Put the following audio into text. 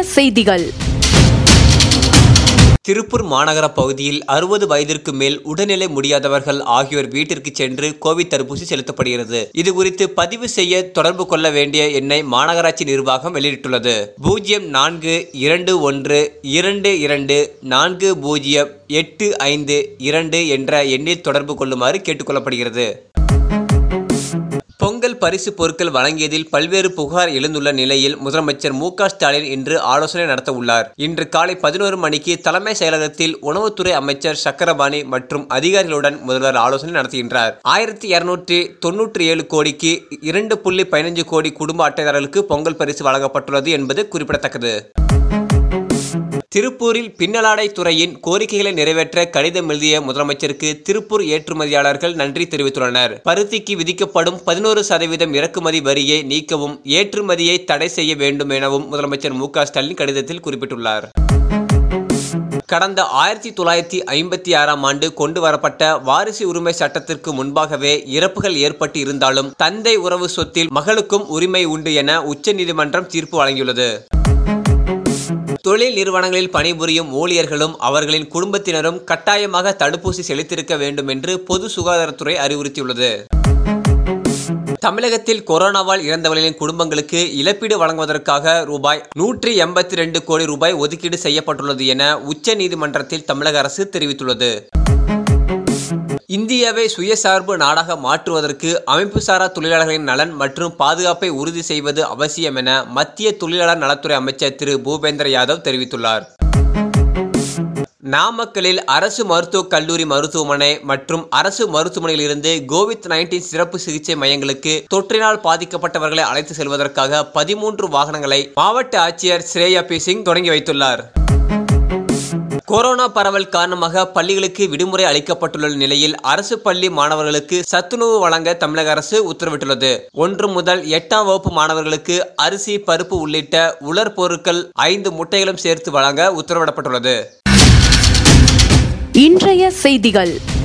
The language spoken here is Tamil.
செய்திகள் திருப்பூர் மாநகர பகுதியில் அறுபது வயதிற்கு மேல் உடல்நிலை முடியாதவர்கள் ஆகியோர் வீட்டிற்கு சென்று கோவிட் தடுப்பூசி செலுத்தப்படுகிறது இது குறித்து பதிவு செய்ய தொடர்பு கொள்ள வேண்டிய எண்ணை மாநகராட்சி நிர்வாகம் வெளியிட்டுள்ளது பூஜ்ஜியம் நான்கு இரண்டு ஒன்று இரண்டு இரண்டு நான்கு பூஜ்ஜியம் எட்டு ஐந்து இரண்டு என்ற எண்ணில் தொடர்பு கொள்ளுமாறு கேட்டுக்கொள்ளப்படுகிறது பொங்கல் பரிசு பொருட்கள் வழங்கியதில் பல்வேறு புகார் எழுந்துள்ள நிலையில் முதலமைச்சர் மு க ஸ்டாலின் இன்று ஆலோசனை நடத்த உள்ளார் இன்று காலை பதினோரு மணிக்கு தலைமை செயலகத்தில் உணவுத்துறை அமைச்சர் சக்கரபாணி மற்றும் அதிகாரிகளுடன் முதல்வர் ஆலோசனை நடத்துகின்றார் ஆயிரத்தி இருநூற்றி தொன்னூற்றி ஏழு கோடிக்கு இரண்டு புள்ளி பதினஞ்சு கோடி குடும்ப அட்டைதாரர்களுக்கு பொங்கல் பரிசு வழங்கப்பட்டுள்ளது என்பது குறிப்பிடத்தக்கது திருப்பூரில் பின்னலாடை துறையின் கோரிக்கைகளை நிறைவேற்ற கடிதம் எழுதிய முதலமைச்சருக்கு திருப்பூர் ஏற்றுமதியாளர்கள் நன்றி தெரிவித்துள்ளனர் பருத்திக்கு விதிக்கப்படும் பதினோரு சதவீதம் இறக்குமதி வரியை நீக்கவும் ஏற்றுமதியை தடை செய்ய வேண்டும் எனவும் முதலமைச்சர் மு க ஸ்டாலின் கடிதத்தில் குறிப்பிட்டுள்ளார் கடந்த ஆயிரத்தி தொள்ளாயிரத்தி ஐம்பத்தி ஆறாம் ஆண்டு கொண்டு வரப்பட்ட வாரிசு உரிமை சட்டத்திற்கு முன்பாகவே இறப்புகள் ஏற்பட்டு இருந்தாலும் தந்தை உறவு சொத்தில் மகளுக்கும் உரிமை உண்டு என உச்சநீதிமன்றம் தீர்ப்பு வழங்கியுள்ளது தொழில் நிறுவனங்களில் பணிபுரியும் ஊழியர்களும் அவர்களின் குடும்பத்தினரும் கட்டாயமாக தடுப்பூசி செலுத்தியிருக்க வேண்டும் என்று பொது சுகாதாரத்துறை அறிவுறுத்தியுள்ளது தமிழகத்தில் கொரோனாவால் இறந்தவர்களின் குடும்பங்களுக்கு இழப்பீடு வழங்குவதற்காக ரூபாய் நூற்றி எண்பத்தி ரெண்டு கோடி ரூபாய் ஒதுக்கீடு செய்யப்பட்டுள்ளது என உச்ச நீதிமன்றத்தில் தமிழக அரசு தெரிவித்துள்ளது இந்தியாவை சுயசார்பு நாடாக மாற்றுவதற்கு அமைப்புசாரா தொழிலாளர்களின் நலன் மற்றும் பாதுகாப்பை உறுதி செய்வது அவசியம் என மத்திய தொழிலாளர் நலத்துறை அமைச்சர் திரு பூபேந்திர யாதவ் தெரிவித்துள்ளார் நாமக்கலில் அரசு மருத்துவக் கல்லூரி மருத்துவமனை மற்றும் அரசு மருத்துவமனையில் இருந்து கோவிட் நைன்டீன் சிறப்பு சிகிச்சை மையங்களுக்கு தொற்றினால் பாதிக்கப்பட்டவர்களை அழைத்து செல்வதற்காக பதிமூன்று வாகனங்களை மாவட்ட ஆட்சியர் ஸ்ரேயா பி சிங் தொடங்கி வைத்துள்ளார் கொரோனா பரவல் காரணமாக பள்ளிகளுக்கு விடுமுறை அளிக்கப்பட்டுள்ள நிலையில் அரசு பள்ளி மாணவர்களுக்கு சத்துணவு வழங்க தமிழக அரசு உத்தரவிட்டுள்ளது ஒன்று முதல் எட்டாம் வகுப்பு மாணவர்களுக்கு அரிசி பருப்பு உள்ளிட்ட உலர் பொருட்கள் ஐந்து முட்டைகளும் சேர்த்து வழங்க உத்தரவிடப்பட்டுள்ளது இன்றைய செய்திகள்